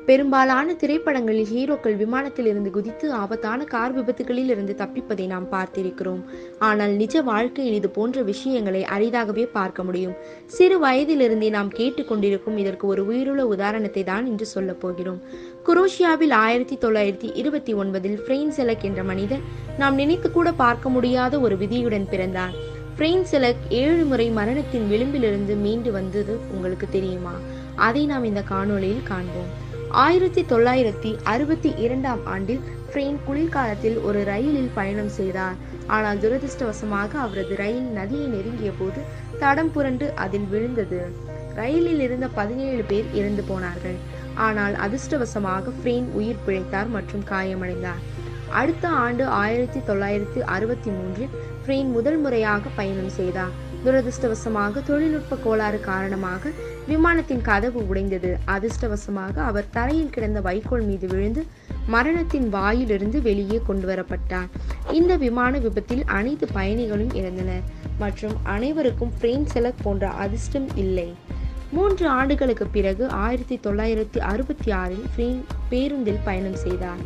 பெரும்பாலான திரைப்படங்களில் ஹீரோக்கள் விமானத்தில் இருந்து குதித்து ஆபத்தான கார் விபத்துகளில் இருந்து தப்பிப்பதை நாம் பார்த்திருக்கிறோம் ஆனால் நிஜ வாழ்க்கையில் இது போன்ற விஷயங்களை அரிதாகவே பார்க்க முடியும் சிறு வயதிலிருந்தே நாம் கேட்டுக்கொண்டிருக்கும் இதற்கு ஒரு உயிருள்ள உதாரணத்தை தான் இன்று சொல்லப் போகிறோம் குரோஷியாவில் ஆயிரத்தி தொள்ளாயிரத்தி இருபத்தி ஒன்பதில் ஃப்ரெயின் செலக் என்ற மனிதன் நாம் நினைத்து கூட பார்க்க முடியாத ஒரு விதியுடன் பிறந்தார் ஃப்ரெயின் செலக் ஏழு முறை மரணத்தின் விளிம்பிலிருந்து மீண்டு வந்தது உங்களுக்கு தெரியுமா அதை நாம் இந்த காணொளியில் காண்போம் ஆயிரத்தி தொள்ளாயிரத்தி அறுபத்தி இரண்டாம் ஆண்டில் ஃப்ரெயின் குளிர்காலத்தில் ஒரு ரயிலில் பயணம் செய்தார் ஆனால் துரதிர்ஷ்டவசமாக அவரது ரயில் நதியை நெருங்கிய போது தடம் புரண்டு அதில் விழுந்தது ரயிலில் இருந்த பதினேழு பேர் இறந்து போனார்கள் ஆனால் அதிர்ஷ்டவசமாக ஃப்ரெயின் உயிர் பிழைத்தார் மற்றும் காயமடைந்தார் அடுத்த ஆண்டு ஆயிரத்தி தொள்ளாயிரத்தி அறுபத்தி மூன்றில் ஃப்ரெயின் முதல் முறையாக பயணம் செய்தார் துரதிர்ஷ்டவசமாக தொழில்நுட்ப கோளாறு காரணமாக விமானத்தின் கதவு உடைந்தது அதிர்ஷ்டவசமாக அவர் தரையில் கிடந்த வைக்கோல் மீது விழுந்து மரணத்தின் வாயிலிருந்து வெளியே கொண்டு வரப்பட்டார் இந்த விமான விபத்தில் அனைத்து பயணிகளும் இறந்தனர் மற்றும் அனைவருக்கும் ஃப்ரெயின் செலக் போன்ற அதிர்ஷ்டம் இல்லை மூன்று ஆண்டுகளுக்கு பிறகு ஆயிரத்தி தொள்ளாயிரத்தி அறுபத்தி ஆறில் ஃப்ரெயின் பேருந்தில் பயணம் செய்தார்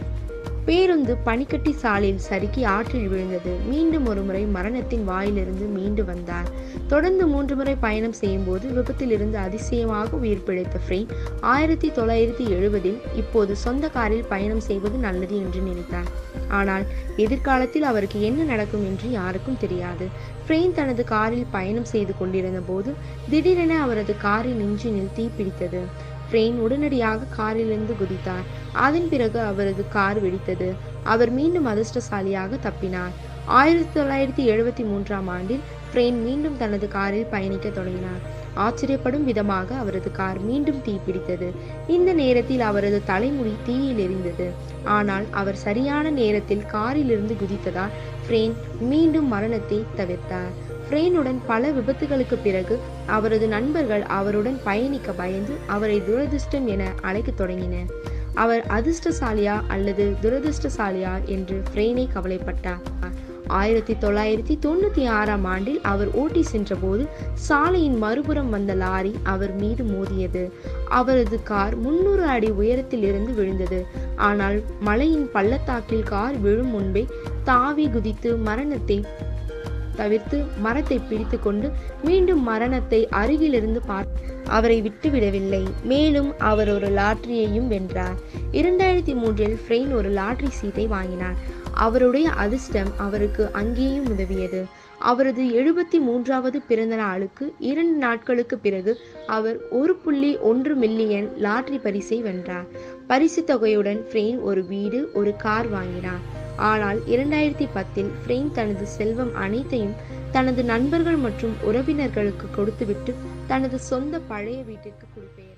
பேருந்து பனிக்கட்டி சாலையில் சறுக்கி ஆற்றில் விழுந்தது மீண்டும் ஒருமுறை மரணத்தின் வாயிலிருந்து மீண்டு வந்தார் தொடர்ந்து மூன்று முறை பயணம் செய்யும் போது விபத்திலிருந்து அதிசயமாக உயிர் பிழைத்த ஃப்ரெயின் ஆயிரத்தி தொள்ளாயிரத்தி எழுபதில் இப்போது சொந்த காரில் பயணம் செய்வது நல்லது என்று நினைத்தார் ஆனால் எதிர்காலத்தில் அவருக்கு என்ன நடக்கும் என்று யாருக்கும் தெரியாது ஃப்ரெயின் தனது காரில் பயணம் செய்து கொண்டிருந்த போது திடீரென அவரது காரின் இன்ஜினில் தீப்பிடித்தது ஃப்ரெயின் உடனடியாக காரிலிருந்து குதித்தார் அதன் பிறகு அவரது கார் வெடித்தது அவர் மீண்டும் அதிர்ஷ்டசாலியாக தப்பினார் ஆயிரத்தி தொள்ளாயிரத்தி எழுபத்தி மூன்றாம் ஆண்டில் ஃப்ரெயின் மீண்டும் தனது காரில் பயணிக்க தொடங்கினார் ஆச்சரியப்படும் விதமாக அவரது கார் மீண்டும் தீப்பிடித்தது இந்த நேரத்தில் அவரது தலைமுடி தீயில் எரிந்தது ஆனால் அவர் சரியான நேரத்தில் காரிலிருந்து குதித்ததால் ஃப்ரெயின் மீண்டும் மரணத்தை தவிர்த்தார் ஃப்ரெயினுடன் பல விபத்துகளுக்கு பிறகு அவரது நண்பர்கள் அவருடன் பயணிக்க பயந்து அவரை துரதிர்ஷ்டம் என அழைக்கத் தொடங்கினர் அவர் அதிர்ஷ்டசாலியா அல்லது துரதிர்ஷ்டசாலியா என்று ஃப்ரெயினை கவலைப்பட்டார் ஆயிரத்தி தொள்ளாயிரத்தி தொண்ணூத்தி ஆறாம் ஆண்டில் அவர் ஓட்டி சென்றபோது சாலையின் மறுபுறம் வந்த லாரி அவர் மீது மோதியது அவரது கார் முன்னூறு அடி உயரத்தில் இருந்து விழுந்தது ஆனால் மலையின் பள்ளத்தாக்கில் கார் விழும் முன்பே தாவி குதித்து மரணத்தை தவிர்த்து மரத்தை பிடித்து கொண்டு மீண்டும் மரணத்தை அருகிலிருந்து பார் அவரை விட்டுவிடவில்லை மேலும் அவர் ஒரு லாட்டரியையும் வென்றார் இரண்டாயிரத்தி மூன்றில் ஃப்ரெயின் ஒரு லாட்டரி சீட்டை வாங்கினார் அவருடைய அதிர்ஷ்டம் அவருக்கு அங்கேயும் உதவியது அவரது எழுபத்தி மூன்றாவது பிறந்த நாளுக்கு இரண்டு நாட்களுக்கு பிறகு அவர் ஒரு புள்ளி ஒன்று மில்லியன் லாட்டரி பரிசை வென்றார் பரிசு தொகையுடன் ஃப்ரெயின் ஒரு வீடு ஒரு கார் வாங்கினார் ஆனால் இரண்டாயிரத்தி பத்தில் ஃப்ரெயின் தனது செல்வம் அனைத்தையும் தனது நண்பர்கள் மற்றும் உறவினர்களுக்கு கொடுத்துவிட்டு தனது சொந்த பழைய வீட்டிற்கு குடிபெயர்